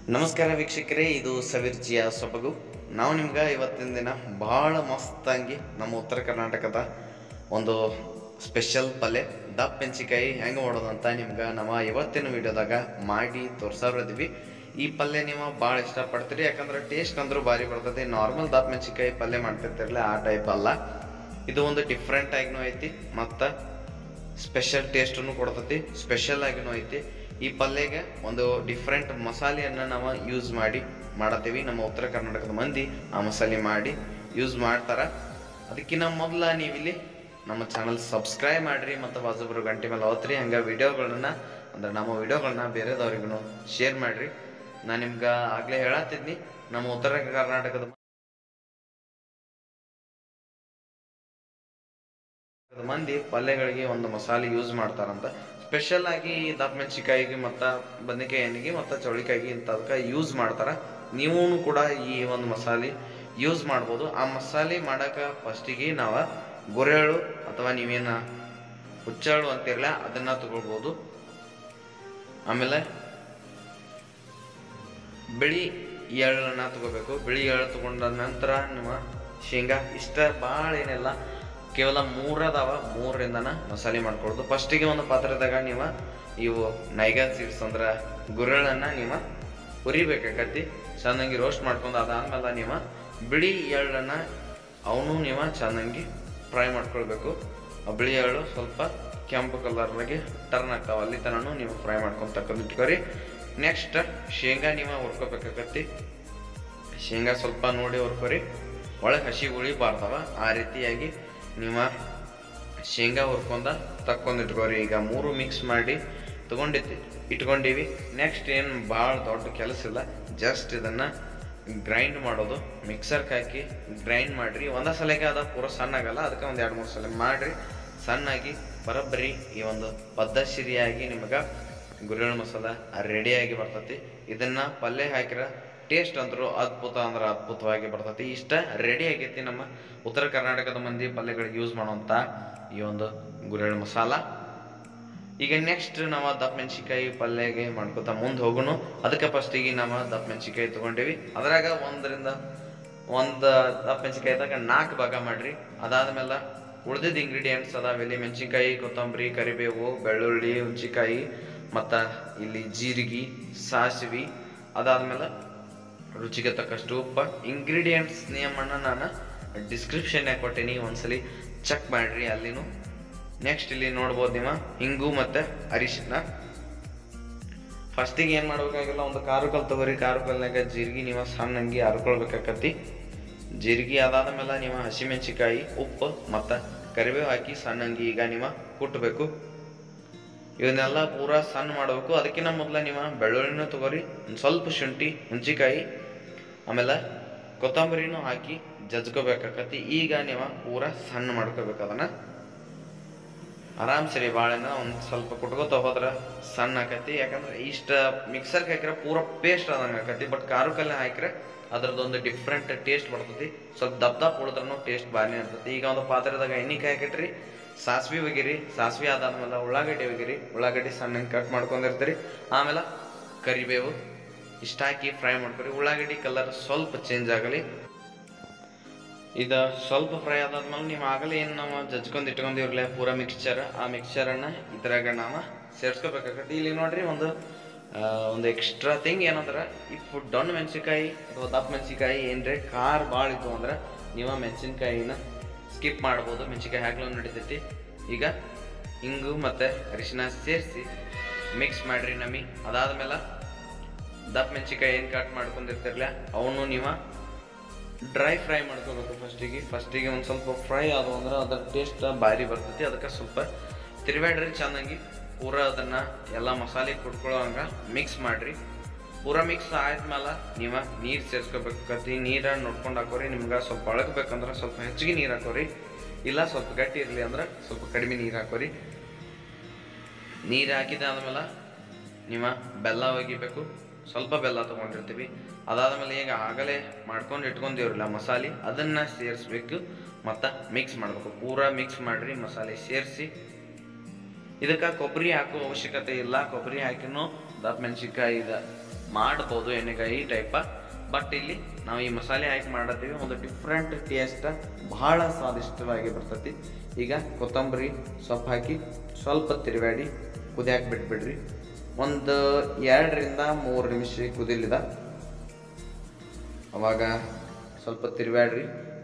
ನಮಸ್ಕಾರ ವೀಕ್ಷಕರೇ ಇದು ಸವಿರ್ಜಿಯ ಸೊಬಗು ನಾವು ನಿಮ್ಗೆ ಇವತ್ತಿನ ದಿನ ಭಾಳ ಮಸ್ತಾಗಿ ನಮ್ಮ ಉತ್ತರ ಕರ್ನಾಟಕದ ಒಂದು ಸ್ಪೆಷಲ್ ಪಲ್ಯ ದಪ್ಪ ಮೆಣಸಿಕಾಯಿ ಹೆಂಗೆ ಮಾಡೋದು ಅಂತ ನಿಮ್ಗೆ ನಾವು ಇವತ್ತಿನ ವಿಡಿಯೋದಾಗ ಮಾಡಿ ತೋರ್ಸೋರಿದ್ವಿ ಈ ಪಲ್ಯ ನೀವು ಭಾಳ ಇಷ್ಟಪಡ್ತೀರಿ ಯಾಕಂದ್ರೆ ಟೇಸ್ಟ್ ಅಂದ್ರೂ ಭಾರಿ ಬರ್ತದೆ ನಾರ್ಮಲ್ ದಪ್ಪ ಮೆಣಸಿಕಾಯಿ ಪಲ್ಯ ಮಾಡ್ತಿರ್ತಿರಲ್ಲ ಆ ಟೈಪ್ ಅಲ್ಲ ಇದು ಒಂದು ಡಿಫ್ರೆಂಟ್ ಆಗಿನೂ ಐತಿ ಮತ್ತು ಸ್ಪೆಷಲ್ ಟೇಸ್ಟನ್ನು ಕೊಡ್ತೈತಿ ಸ್ಪೆಷಲ್ ಆಗಿನೂ ಐತಿ ಈ ಪಲ್ಯಗೆ ಒಂದು ಡಿಫ್ರೆಂಟ್ ಮಸಾಲೆಯನ್ನು ನಾವು ಯೂಸ್ ಮಾಡಿ ಮಾಡತ್ತೀವಿ ನಮ್ಮ ಉತ್ತರ ಕರ್ನಾಟಕದ ಮಂದಿ ಆ ಮಸಾಲೆ ಮಾಡಿ ಯೂಸ್ ಮಾಡ್ತಾರ ಅದಕ್ಕಿಂತ ಮೊದಲ ನೀವಿಲ್ಲಿ ನಮ್ಮ ಚಾನಲ್ ಸಬ್ಸ್ಕ್ರೈಬ್ ಮಾಡಿರಿ ಮತ್ತು ಬಾಜುಬರು ಗಂಟೆ ಮೇಲೆ ಅವತ್ರಿ ಹಂಗೆ ವಿಡಿಯೋಗಳನ್ನ ಅಂದ್ರೆ ನಮ್ಮ ವಿಡಿಯೋಗಳನ್ನ ಬೇರೆದವ್ರಿಗೂ ಶೇರ್ ಮಾಡಿರಿ ನಾನು ನಿಮ್ಗೆ ಆಗಲೇ ಹೇಳತ್ತಿದ್ನಿ ನಮ್ಮ ಉತ್ತರ ಕರ್ನಾಟಕದ ಮಂದಿ ಪಲ್ಯಗಳಿಗೆ ಒಂದು ಮಸಾಲೆ ಯೂಸ್ ಮಾಡ್ತಾರಂತ ಸ್ಪೆಷಲ್ ಆಗಿ ದಪ್ಪ ಮೆಣಸಿಕಾಯಿಗೆ ಮತ್ತು ಬದನೆಕಾಯಿ ಎಣ್ಣೆಗೆ ಮತ್ತು ಚೌಳಿಕಾಯಿಗೆ ಇಂಥದಕ್ಕೆ ಯೂಸ್ ಮಾಡ್ತಾರ ನೀವು ಕೂಡ ಈ ಒಂದು ಮಸಾಲೆ ಯೂಸ್ ಮಾಡ್ಬೋದು ಆ ಮಸಾಲೆ ಮಾಡಕ್ಕೆ ಫಸ್ಟಿಗೆ ನಾವು ಗುರೆಳು ಅಥವಾ ನೀವೇನು ಹುಚ್ಚಳು ಅಂತಿರಲ್ಲ ಅದನ್ನ ತಗೊಳ್ಬೋದು ಆಮೇಲೆ ಬಿಳಿ ಎಳ್ಳನ್ನ ತಗೋಬೇಕು ಬಿಳಿ ಎಳ್ಳು ತಗೊಂಡ ನಂತರ ನಿಮ್ಮ ಶೇಂಗಾ ಇಷ್ಟ ಭಾಳ ಏನಿಲ್ಲ ಕೇವಲ ಮೂರದಾವ ಮೂರರಿಂದನ ಮಸಾಲೆ ಮಾಡ್ಕೊಳ್ಳೋದು ಫಸ್ಟಿಗೆ ಒಂದು ಪಾತ್ರದಾಗ ನೀವು ಇವು ನೈಗಾ ಸೀಡ್ಸ್ ಅಂದ್ರೆ ಗುರೆಳನ್ನ ನೀವು ಹುರಿಬೇಕಾಕತಿ ಚೆನ್ನಾಗಿ ರೋಸ್ಟ್ ಮಾಡ್ಕೊಂಡು ಅದಾದ್ಮೇಲೆ ನೀವು ಬಿಳಿ ಎಳ್ಳನ್ನ ಅವನು ನೀವು ಚೆನ್ನಾಗಿ ಫ್ರೈ ಮಾಡ್ಕೊಳ್ಬೇಕು ಆ ಬಿಳಿ ಎಳ್ಳು ಸ್ವಲ್ಪ ಕೆಂಪು ಕಲರ್ನಾಗೆ ಟರ್ನ್ ಆಗ್ತಾವ ಅಲ್ಲಿ ತನೂ ನೀವು ಫ್ರೈ ಮಾಡ್ಕೊಂಡು ತಕ್ಕಂಡು ಇಟ್ಕೊರಿ ನೆಕ್ಸ್ಟ್ ಶೇಂಗಾ ನೀವು ಹುರ್ಕೋಬೇಕಾಕತಿ ಶೇಂಗಾ ಸ್ವಲ್ಪ ನೋಡಿ ಹುರ್ಕೊರಿ ಒಳಗೆ ಹಸಿ ಉಳಿಬಾರ್ದವ ಆ ರೀತಿಯಾಗಿ ನೀವು ಶೇಂಗಾ ಹುರ್ಕೊಂಡ ತಕ್ಕೊಂಡು ಇಟ್ಕೋರಿ ಈಗ ಮೂರು ಮಿಕ್ಸ್ ಮಾಡಿ ತಗೊಂಡಿತ್ತು ಇಟ್ಕೊಂಡಿವಿ ನೆಕ್ಸ್ಟ್ ಏನು ಭಾಳ ದೊಡ್ಡ ಕೆಲಸ ಇಲ್ಲ ಜಸ್ಟ್ ಇದನ್ನು ಗ್ರೈಂಡ್ ಮಾಡೋದು ಮಿಕ್ಸರ್ಗೆ ಹಾಕಿ ಗ್ರೈಂಡ್ ಮಾಡಿರಿ ಒಂದೇ ಸಲಕ್ಕೆ ಅದ ಪೂರ ಸಣ್ಣ ಆಗಲ್ಲ ಅದಕ್ಕೆ ಒಂದು ಎರಡು ಮೂರು ಸಲ ಮಾಡಿರಿ ಸಣ್ಣಾಗಿ ಬರೋಬ್ಬರಿ ಈ ಒಂದು ಪದ್ಧಸಿರಿಯಾಗಿ ನಿಮಗೆ ಗುರೆಳ್ಳು ಮಸಾಲ ರೆಡಿಯಾಗಿ ಬರ್ತೈತಿ ಇದನ್ನು ಪಲ್ಯ ಹಾಕಿರ ಟೇಸ್ಟ್ ಅಂದ್ರು ಅದ್ಭುತ ಅಂದ್ರೆ ಅದ್ಭುತವಾಗಿ ಬರ್ತೈತಿ ಇಷ್ಟ ರೆಡಿ ಆಗೈತಿ ನಮ್ಮ ಉತ್ತರ ಕರ್ನಾಟಕದ ಮಂದಿ ಪಲ್ಯಗಳಿಗೆ ಯೂಸ್ ಮಾಡುವಂಥ ಈ ಒಂದು ಗುರೆಳ್ಳು ಮಸಾಲ ಈಗ ನೆಕ್ಸ್ಟ್ ನಾವು ದಪ್ಪ ಮೆಣಸಿಕಾಯಿ ಪಲ್ಯಗೆ ಮಾಡ್ಕೊತಾ ಮುಂದೆ ಹೋಗೋಣ ಅದಕ್ಕೆ ಫಸ್ಟಿಗೆ ನಾವು ದಪ್ಪ ಮೆಣಸಿಕಾಯಿ ತೊಗೊಂಡೇವಿ ಅದ್ರಾಗ ಒಂದರಿಂದ ಒಂದು ದಪ್ಪ ಮೆಣಸಿಕಾಯಿದಾಗ ನಾಲ್ಕು ಭಾಗ ಮಾಡ್ರಿ ಅದಾದ್ಮೇಲೆ ಉಳಿದಿದ್ದ ಇಂಗ್ರೀಡಿಯೆಂಟ್ಸ್ ಅದಾವ ಇಲ್ಲಿ ಮೆಣಸಿನ್ಕಾಯಿ ಕೊತ್ತಂಬರಿ ಕರಿಬೇವು ಬೆಳ್ಳುಳ್ಳಿ ಹುಂಚಿಕಾಯಿ ಮತ್ತು ಇಲ್ಲಿ ಜೀರಿಗೆ ಸಾಸಿವೆ ಅದಾದ್ಮೇಲೆ ರುಚಿಗೆ ತಕ್ಕಷ್ಟು ಉಪ್ಪು ಇಂಗ್ರೀಡಿಯೆಂಟ್ಸ್ ನಿಯಮನ ನಾನು ಡಿಸ್ಕ್ರಿಪ್ಷನ್ಯಾಗ ಕೊಟ್ಟೀನಿ ಒಂದ್ಸಲಿ ಚೆಕ್ ಮಾಡಿರಿ ಅಲ್ಲಿನೂ ನೆಕ್ಸ್ಟ್ ಇಲ್ಲಿ ನೋಡ್ಬೋದು ನೀವು ಹಿಂಗು ಮತ್ತು ಅರಿಶಿನ ಫಸ್ಟಿಗೆ ಏನು ಮಾಡ್ಬೇಕಾಗಿಲ್ಲ ಒಂದು ಕಾರು ಕಲ್ ತಗೋರಿ ಕಾರು ಕಲ್ನಾಗ ಜೀರಿಗೆ ನೀವು ಸಣ್ಣಂಗಿ ಹರ್ಕೊಳ್ಬೇಕಾಕತಿ ಜೀರಿಗೆ ಅದಾದ ಮೇಲೆ ನೀವು ಹಸಿಮೆಣಸಿಕಾಯಿ ಉಪ್ಪು ಮತ್ತು ಕರಿಬೇವು ಹಾಕಿ ಸಣ್ಣಂಗಿ ಈಗ ನೀವು ಕುಟ್ಟಬೇಕು ಇವನ್ನೆಲ್ಲ ಪೂರಾ ಸಣ್ಣ ಮಾಡಬೇಕು ಅದಕ್ಕಿಂತ ಮೊದಲ ನೀವು ಬೆಳ್ಳುಳ್ಳಿನೂ ತಗೋರಿ ಒಂದು ಸ್ವಲ್ಪ ಶುಂಠಿ ಹುಂಚಿಕಾಯಿ ಆಮೇಲೆ ಕೊತ್ತಂಬರಿನೂ ಹಾಕಿ ಜಜ್ಕೋಬೇಕಾಕತಿ ಈಗ ನೀವು ಪೂರಾ ಸಣ್ಣ ಮಾಡ್ಕೋಬೇಕು ಅದನ್ನು ಆರಾಮ್ ಸರಿ ಬಾಳೆನ ಒಂದು ಸ್ವಲ್ಪ ಕುಟ್ಕೋತ ಹೋದ್ರೆ ಸಣ್ಣ ಆಕತಿ ಯಾಕಂದ್ರೆ ಇಷ್ಟ ಮಿಕ್ಸರ್ಗೆ ಹಾಕಿದ್ರೆ ಪೂರ ಪೇಸ್ಟ್ ಆದಂಗೆ ಆಕತಿ ಬಟ್ ಖಾರ ಕಲ್ಲ ಹಾಕಿದ್ರೆ ಅದ್ರದ್ದೊಂದು ಡಿಫ್ರೆಂಟ್ ಟೇಸ್ಟ್ ಬರ್ತೈತಿ ಸ್ವಲ್ಪ ದಪ್ಪ ದಪ್ಪ ಉಳಿದ್ರೂ ಟೇಸ್ಟ್ ಭಾರಿ ಇರ್ತೈತಿ ಈಗ ಒಂದು ಪಾತ್ರೆದಾಗ ಎಣ್ಣೆ ಹಾಕಿಟ್ರಿ ಸಾಸ್ವಿ ಒಗಿರಿ ಸಾಸ್ವಿ ಅದಾದ್ಮೇಲೆ ಉಳ್ಳಾಗಡ್ಡಿ ಒಗಿರಿ ಉಳ್ಳಾಗಡ್ಡಿ ಸಣ್ಣ ಕಟ್ ಮಾಡ್ಕೊಂಡಿರ್ತೀರಿ ಆಮೇಲೆ ಕರಿಬೇವು ಇಷ್ಟ ಹಾಕಿ ಫ್ರೈ ಮಾಡ್ಕೊರಿ ಉಳ್ಳಾಗಡ್ಡಿ ಕಲರ್ ಸ್ವಲ್ಪ ಚೇಂಜ್ ಆಗಲಿ ಇದು ಸ್ವಲ್ಪ ಫ್ರೈ ಆದಾದ್ಮೇಲೆ ನೀವು ಆಗಲೇ ಏನು ನಾವು ಜಜ್ಕೊಂಡು ಇಟ್ಕೊಂಡಿವ್ರಲ್ಲ ಪೂರ ಮಿಕ್ಸ್ಚರ್ ಆ ಮಿಕ್ಸ್ಚರನ್ನು ಇದ್ರಾಗ ನಾವು ಸೇರ್ಸ್ಕೋಬೇಕಾಗತ್ತೆ ಇಲ್ಲಿ ನೋಡ್ರಿ ಒಂದು ಆ, ಒಂದು ಎಕ್ಸ್ಟ್ರಾ ಥಿಂಗ್ ಏನಂದ್ರೆ ಈ ಫುಡ್ ಡೊಣ್ಣ ಮೆಣಸಿಕಾಯಿ ಅಥವಾ ದಪ್ಪ ಮೆಣಸಿಕಾಯಿ ಏನ್ರೆ ಖಾರ ಭಾಳ ಇತ್ತು ಅಂದ್ರೆ ನೀವು ಮೆಣಸಿನ್ಕಾಯಿನ ಸ್ಕಿಪ್ ಮಾಡ್ಬೋದು ಮೆಣಸಿನ್ಕಾಯಿ ಹಾಕ್ಲೂ ನಡಿತೈತಿ ಈಗ ಹಿಂಗು ಮತ್ತು ಅರಿಶಿನ ಸೇರಿಸಿ ಮಿಕ್ಸ್ ಮಾಡಿರಿ ನಮಿ ಅದಾದ್ಮೇಲೆ ದಪ್ಪ ಮೆಣಸಿನ್ಕಾಯಿ ಏನು ಕಟ್ ಮಾಡ್ಕೊಂಡಿರ್ತಿರಲ್ಲ ಅವನು ನೀವು ಡ್ರೈ ಫ್ರೈ ಮಾಡ್ಕೋಬೇಕು ಫಸ್ಟಿಗೆ ಫಸ್ಟಿಗೆ ಒಂದು ಸ್ವಲ್ಪ ಫ್ರೈ ಆದವು ಅಂದ್ರೆ ಅದ್ರ ಟೇಸ್ಟ್ ಭಾರಿ ಬರ್ತೈತಿ ಅದಕ್ಕೆ ಸ್ವಲ್ಪ ತಿರುವಾಡ್ರಿ ಚೆನ್ನಾಗಿ ಪೂರ ಅದನ್ನು ಎಲ್ಲ ಮಸಾಲೆ ಕುಟ್ಕೊಳ್ಳೋ ಹಂಗೆ ಮಿಕ್ಸ್ ಮಾಡಿರಿ ಪೂರ ಮಿಕ್ಸ್ ಆದ್ಮೇಲೆ ನೀವು ನೀರು ಸೇರಿಸ್ಕೋಬೇಕತಿ ನೀರನ್ನು ನೋಡ್ಕೊಂಡು ಹಾಕೋರಿ ನಿಮ್ಗೆ ಸ್ವಲ್ಪ ಒಳಗಬೇಕಂದ್ರೆ ಸ್ವಲ್ಪ ಹೆಚ್ಚಿಗೆ ನೀರು ಹಾಕೋರಿ ಇಲ್ಲ ಸ್ವಲ್ಪ ಗಟ್ಟಿ ಇರಲಿ ಅಂದ್ರೆ ಸ್ವಲ್ಪ ಕಡಿಮೆ ನೀರು ಹಾಕೋರಿ ನೀರು ಹಾಕಿದಾದ್ಮೇಲೆ ನೀವು ಬೆಲ್ಲ ಒಗಿಬೇಕು ಸ್ವಲ್ಪ ಬೆಲ್ಲ ತೊಗೊಂಡಿರ್ತೀವಿ ಅದಾದ್ಮೇಲೆ ಈಗ ಆಗಲೇ ಮಾಡ್ಕೊಂಡು ಇಟ್ಕೊಂಡಿವ್ರಲ್ಲ ಮಸಾಲೆ ಅದನ್ನು ಸೇರಿಸ್ಬೇಕು ಮತ್ತು ಮಿಕ್ಸ್ ಮಾಡಬೇಕು ಪೂರಾ ಮಿಕ್ಸ್ ಮಾಡಿರಿ ಮಸಾಲೆ ಸೇರಿಸಿ ಇದಕ್ಕೆ ಕೊಬ್ಬರಿ ಹಾಕೋ ಅವಶ್ಯಕತೆ ಇಲ್ಲ ಕೊಬ್ಬರಿ ಹಾಕಿನೂ ದಪ್ಪ ಮೆಣಸಿನ್ಕಾಯಿ ಇದೆ ಮಾಡ್ಬೋದು ಎಣ್ಣೆಗಾಯಿ ಟೈಪ ಬಟ್ ಇಲ್ಲಿ ನಾವು ಈ ಮಸಾಲೆ ಹಾಕಿ ಮಾಡತ್ತೀವಿ ಒಂದು ಡಿಫ್ರೆಂಟ್ ಟೇಸ್ಟ್ ಬಹಳ ಸ್ವಾದಿಷ್ಟವಾಗಿ ಬರ್ತೈತಿ ಈಗ ಕೊತ್ತಂಬರಿ ಸೊಪ್ಪು ಹಾಕಿ ಸ್ವಲ್ಪ ತಿರುವಾಡಿ ಕುದಿಯಾಕ ಬಿಟ್ಬಿಡ್ರಿ ಒಂದು ಎರಡರಿಂದ ಮೂರು ನಿಮಿಷ ಕುದಿಲಿದ ಅವಾಗ ಸ್ವಲ್ಪ ತಿರುವಾಡ್ರಿ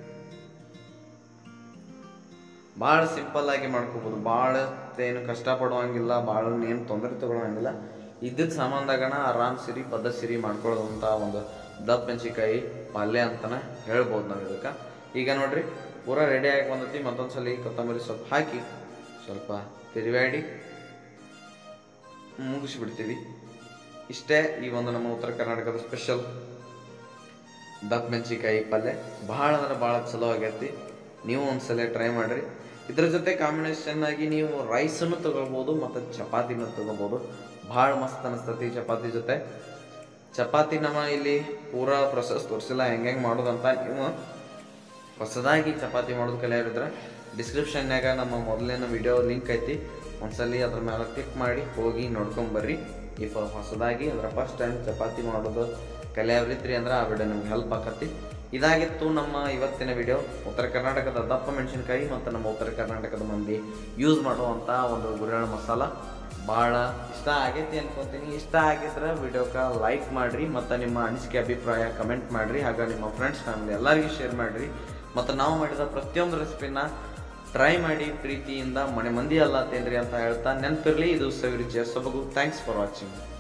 ಭಾಳ ಸಿಂಪಲ್ ಆಗಿ ಮಾಡ್ಕೋಬೋದು ಭಾಳ ಏನು ಕಷ್ಟಪಡುವಂಗಿಲ್ಲ ಭಾಳ ಏನು ತೊಂದರೆ ತಗೊಳ್ಳೋಂಗಿಲ್ಲ ಇದ್ದಿದ್ದ ಸಾಮಾನ್ದಾಗಣ ಆರಾಮ್ ಸಿರಿ ಪದ್ದ ಸಿರಿ ಮಾಡ್ಕೊಳ್ಳೋದಂಥ ಒಂದು ದಪ್ಪ ಮೆಣಸಿಕಾಯಿ ಪಲ್ಯ ಅಂತನ ಹೇಳ್ಬೋದು ನಾವು ಇದಕ್ಕೆ ಈಗ ನೋಡ್ರಿ ಪೂರ ರೆಡಿ ಆಗಿ ಬಂದೈತಿ ಮತ್ತೊಂದು ಸಲ ಕೊತ್ತಂಬರಿ ಸೊಪ್ಪು ಹಾಕಿ ಸ್ವಲ್ಪ ತಿರುವಾಡಿ ಮುಗಿಸ್ಬಿಡ್ತೀವಿ ಇಷ್ಟೇ ಈ ಒಂದು ನಮ್ಮ ಉತ್ತರ ಕರ್ನಾಟಕದ ಸ್ಪೆಷಲ್ ದಪ್ಪ ಮೆಣಸಿಕಾಯಿ ಪಲ್ಯ ಭಾಳ ಅಂದ್ರೆ ಭಾಳ ಚಲೋ ಆಗೈತಿ ನೀವು ಒಂದ್ಸಲ ಟ್ರೈ ಮಾಡ್ರಿ ಇದ್ರ ಜೊತೆ ಕಾಂಬಿನೇಷನ್ ಆಗಿ ನೀವು ರೈಸನ್ನು ತಗೋಬೋದು ಮತ್ತು ಚಪಾತಿನೂ ತಗೋಬೋದು ಭಾಳ ಮಸ್ತ್ ಅನಿಸ್ತತಿ ಚಪಾತಿ ಜೊತೆ ಚಪಾತಿ ನಮ್ಮ ಇಲ್ಲಿ ಪೂರಾ ಪ್ರೊಸೆಸ್ ತೋರಿಸಿಲ್ಲ ಹೆಂಗೆ ಹೆಂಗೆ ಮಾಡೋದಂತ ನೀವು ಹೊಸದಾಗಿ ಚಪಾತಿ ಮಾಡೋದು ಕಲಿಯೋರಿದ್ರೆ ಡಿಸ್ಕ್ರಿಪ್ಷನ್ಯಾಗ ನಮ್ಮ ಮೊದಲಿನ ವಿಡಿಯೋ ಲಿಂಕ್ ಐತಿ ಒಂದ್ಸಲಿ ಅದ್ರ ಮೇಲೆ ಕ್ಲಿಕ್ ಮಾಡಿ ಹೋಗಿ ನೋಡ್ಕೊಂಬರ್ರಿ ಇಫ್ ಹೊಸದಾಗಿ ಅಂದ್ರೆ ಫಸ್ಟ್ ಟೈಮ್ ಚಪಾತಿ ಮಾಡೋದು ಕಲಿಯೋರಿದ್ರಿ ಅಂದ್ರೆ ಆ ವಿಡಿಯೋ ನಿಮ್ಗೆ ಹೆಲ್ಪ್ ಆಕತಿ ಇದಾಗಿತ್ತು ನಮ್ಮ ಇವತ್ತಿನ ವಿಡಿಯೋ ಉತ್ತರ ಕರ್ನಾಟಕದ ದಪ್ಪ ಮೆಣಸಿನಕಾಯಿ ಮತ್ತು ನಮ್ಮ ಉತ್ತರ ಕರ್ನಾಟಕದ ಮಂದಿ ಯೂಸ್ ಮಾಡುವಂಥ ಒಂದು ಗುರೆಳ್ಳು ಮಸಾಲ ಭಾಳ ಇಷ್ಟ ಆಗೈತಿ ಅನ್ಕೊಂತೀನಿ ಇಷ್ಟ ಆಗಿದ್ರೆ ವಿಡಿಯೋಕ್ಕೆ ಲೈಕ್ ಮಾಡಿರಿ ಮತ್ತು ನಿಮ್ಮ ಅನಿಸಿಕೆ ಅಭಿಪ್ರಾಯ ಕಮೆಂಟ್ ಮಾಡಿರಿ ಹಾಗೆ ನಿಮ್ಮ ಫ್ರೆಂಡ್ಸ್ ಫ್ಯಾಮಿಲಿ ಎಲ್ಲರಿಗೂ ಶೇರ್ ಮಾಡಿರಿ ಮತ್ತು ನಾವು ಮಾಡಿದ ಪ್ರತಿಯೊಂದು ರೆಸಿಪಿನ ಟ್ರೈ ಮಾಡಿ ಪ್ರೀತಿಯಿಂದ ಮನೆ ಮಂದಿ ಅಲ್ಲ ತಿನ್ರಿ ಅಂತ ಹೇಳ್ತಾ ನೆನಪಿರಲಿ ಇದು ಸವಿರುಚಿಯ ಸೊಬಗು ಥ್ಯಾಂಕ್ಸ್ ಫಾರ್ ವಾಚಿಂಗ್